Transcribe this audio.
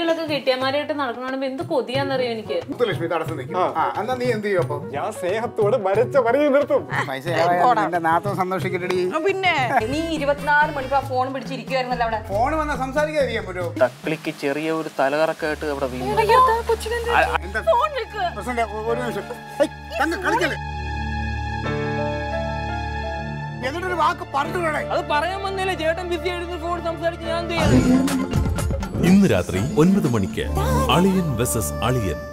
ആരെങ്കിലൊക്കെ കെട്ടിയമാരായിട്ട് നടക്കണമെങ്കിൽ എന്ത് കൊതിയാന്നറിയോ എനിക്ക് മുത്തുലക്ഷ്മി തടസ്സം നിൽക്കും ആ എന്നാ നീ എന്ത് ചെയ്യും അപ്പൊ ഞാൻ സ്നേഹത്തോട് വരച്ച വരയിൽ നിർത്തും പൈസ എന്റെ നാത്തം സന്തോഷിക്കട്ടെ ആ, പിന്നെ നീ ഇരുപത്തിനാല് മണിക്കൂർ ആ ഫോൺ പിടിച്ചിരിക്കുവായിരുന്നല്ലോ അവിടെ ഫോൺ വന്നാ സംസാരിക്കാതിരിക്കാൻ പറ്റുമോ തക്കളിക്ക് ചെറിയ ഒരു തലകറക്കായിട്ട് അവിടെ വീണു എന്താ പ്രസിഡന്റ്, ഒരു നിമിഷം ഏയ്, തങ്ക, കളിക്കല്ലേ എന്നിട്ടൊരു വാക്ക് പറഞ്ഞു വേണേ അത് പറയാൻ വന്നില്ല ചേട്ടൻ ബിസി ആയിരുന്നു ഫോൺ സംസാരിച്ച് ഞാൻ എന്ത് ചെയ്യാൻ ഇന്ന് രാത്രി ഒൻപത് മണിക്ക് അളിയൻ വെസസ് അളിയൻ